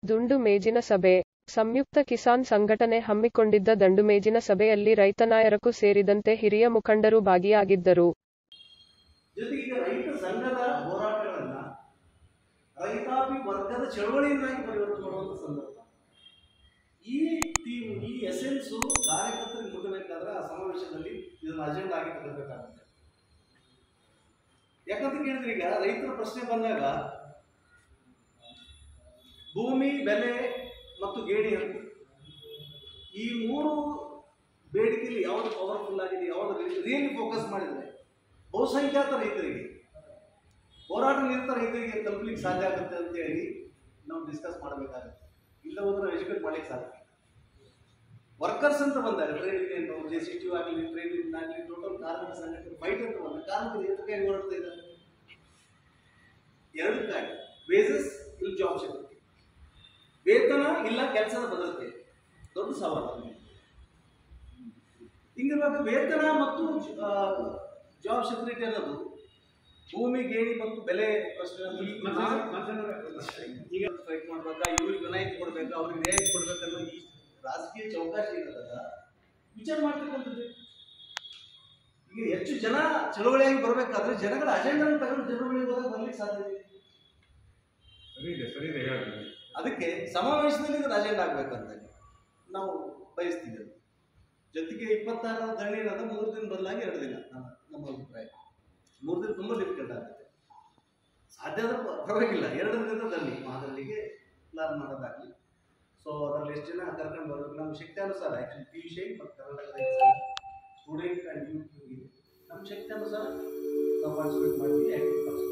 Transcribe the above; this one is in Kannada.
ದುಂಡು ಮೇಜಿನ ಸಭೆ ಸಂಯುಕ್ತ ಕಿಸಾನ್ ಸಂಘಟನೆ ಹಮ್ಮಿಕೊಂಡಿದ್ದ ದಂಡುಮೇಜಿನ ಸಭೆಯಲ್ಲಿ ರೈತನಾಯರಕು ಸೇರಿದಂತೆ ಹಿರಿಯ ಮುಖಂಡರು ಭಾಗಿಯಾಗಿದ್ದರು ಜೊತೆಗೆ ರೈತ ಸಂಘದ ಹೋರಾಟಗಳನ್ನ ರೈತಾಪಿ ವರ್ಗದ ಚಳವಳಿಯನ್ನಾಗಿ ಪರಿವರ್ತನೆ ಮಾಡುವಂಥ ಸಂದರ್ಭ ಈ ಥೀಮ್ ಈ ಎಸೆನ್ಸು ಕಾರ್ಯಕರ್ತರಿಗೆ ಮುಟ್ಟಬೇಕಾದ್ರೆ ಆ ಸಮಾವೇಶದಲ್ಲಿ ಇದನ್ನ ಅಜೆಂಡಾ ಆಗಿ ತಗೊಳ್ಬೇಕಾಗುತ್ತೆ ಯಾಕಂತ ಕೇಳಿದ್ರೆ ಈಗ ರೈತರ ಪ್ರಶ್ನೆ ಬಂದಾಗ ಭೂಮಿ ಬೆಲೆ ಮತ್ತು ಗೇಣಿ ಹಕ್ಕು ಈ ಮೂರು ಬೇಡಿಕೆಯಲ್ಲಿ ಯಾವುದು ಪವರ್ಫುಲ್ ಆಗಿದೆ ಯಾವುದು ರಿಯಲಿ ಫೋಕಸ್ ಮಾಡಿದರೆ ಬಹುಸಂಖ್ಯಾತ ರೈತರಿಗೆ ಹೋರಾಟ ನಿರತ ರೈತರಿಗೆ ತಲುಪಲಿಕ್ಕೆ ಸಾಧ್ಯ ಆಗುತ್ತೆ ಅಂತ ಹೇಳಿ ನಾವು ಡಿಸ್ಕಸ್ ಮಾಡಬೇಕಾಗುತ್ತೆ ಇಲ್ಲ ಹೋದ್ರೆ ನಾವು ಎಜುಕೇಟ್ ಮಾಡ್ಲಿಕ್ಕೆ ಸಾಧ್ಯ ವರ್ಕರ್ಸ್ ಅಂತ ಬಂದಾಗ trade union J C T ಆಗಲಿ ಟ್ರೇಡ್ ಯೂನಿಯನ್ ಆಗಲಿ ಟೋಟಲ್ ಕಾರ್ಮಿಕ ಸಂಘಟನೆ ಫೈಟ್ ಅಂತ ಬಂದಾಗ ಕಾರ್ಮಿಕರು ಎದಕ್ಕಾಗಿ ಹೋರಾಡ್ತಾ ಇದ್ದಾರೆ ಎರಡಕ್ಕಾಗಿ ವೇಸಸ್ ಇಲ್ಲ ಜಾಬ್ ಸಿಗುತ್ತೆ ವೇತನ ಇಲ್ಲ ಕೆಲಸದ ಭದ್ರತೆ ದೊಡ್ಡ ಸವಾಲು ಹಿಂಗಿರುವಾಗ ವೇತನ ಮತ್ತು ಜಾಬ್ ಸೆಕ್ಯೂರಿಟಿ ಅನ್ನೋದು ಭೂಮಿ ಗೇಣಿ ಮತ್ತು ಬೆಲೆ ಪ್ರಶ್ನೆ ಈಗ ಫೈಟ್ ಮಾಡ್ಬೇಕಾ ಇವ್ರಿಗೆ ವಿನಾಯಿತಿ ಕೊಡ್ಬೇಕಾ ಅವ್ರಿಗೆ ರಿಯಾಯಿತಿ ಕೊಡ್ಬೇಕನ್ನೋ ಈ ರಾಜಕೀಯ ಚೌಕಾಶ ಏನದ ವಿಚಾರ ಮಾಡ್ತಕ್ಕಂಥದ್ದು ಈಗ ಹೆಚ್ಚು ಜನ ಚಳವಳಿಯಾಗಿ ಬರಬೇಕಾದ್ರೆ ಜನಗಳ ಅಜೆಂಡಾ ತಗೊಂಡು ಚಳವಳಿಗೆ ಹೋದಾಗ ಬರ್ಲಿಕ್ಕೆ ಸಾಧ್ಯ ಇದೆ ಸರಿ ಇದೆ ಸರಿ ಇದೆ ಹೇಳಿ ಅದಕ್ಕೆ ಸಮಾವೇಶದಲ್ಲಿ ಇದರ ಅಜೆಂಡಾ ಆಗ್ಬೇಕಂತ ನಾವು ಬಯಸ್ತೀವಿ ಅದು. ಜೊತೆಗೆ ಇಪ್ಪತ್ತಾರರ ಧರಣಿ ಅನ್ನೋದು ಮೂರು ದಿನ ಬದಲಾಗಿ ಎರಡು ದಿನ ನಮ್ಮ ನಮ್ಮ ಅಭಿಪ್ರಾಯ ಮೂರು ದಿನ ತುಂಬ ಡಿಫಿಕಲ್ಟ್ ಆಗುತ್ತೆ ಸಾಧ್ಯ ಆದ್ರೆ ಪ- ಪರವಾಗಿಲ್ಲ ಎರಡು ದಿನದ ಧರಣಿ ಅದರಲ್ಲಿಗೆ ಪ್ಲಾನ್ ಮಾಡೋದಾಗಲಿ ಸೊ ಅದರಲ್ಲಿ ಎಷ್ಟು ಜನ ಕರ್ಕೊಂಡು ಬರಬೇಕು ನಮ್ಮ ಶಕ್ತಿ ಅನುಸಾರ ಆ್ಯಕ್ಚುಲಿ ಪಿ ಯು ಸಿ ಮತ್ತು ಕರ್ನಾಟಕದ ಸ್ಟೂಡೆಂಟ್ ಆ್ಯಂಡ್ ಯೂತ್ ನಮ್ಮ ಶಕ್ತಿ ಅನುಸಾರ ನಾವು ಪಾರ್ಟಿಸಿಪೇಟ್ ಮಾಡ್ತೀವಿ ಆ್ಯಕ್ಟಿವ್ ಪಾರ್ಟಿಸಿಪೇಟ್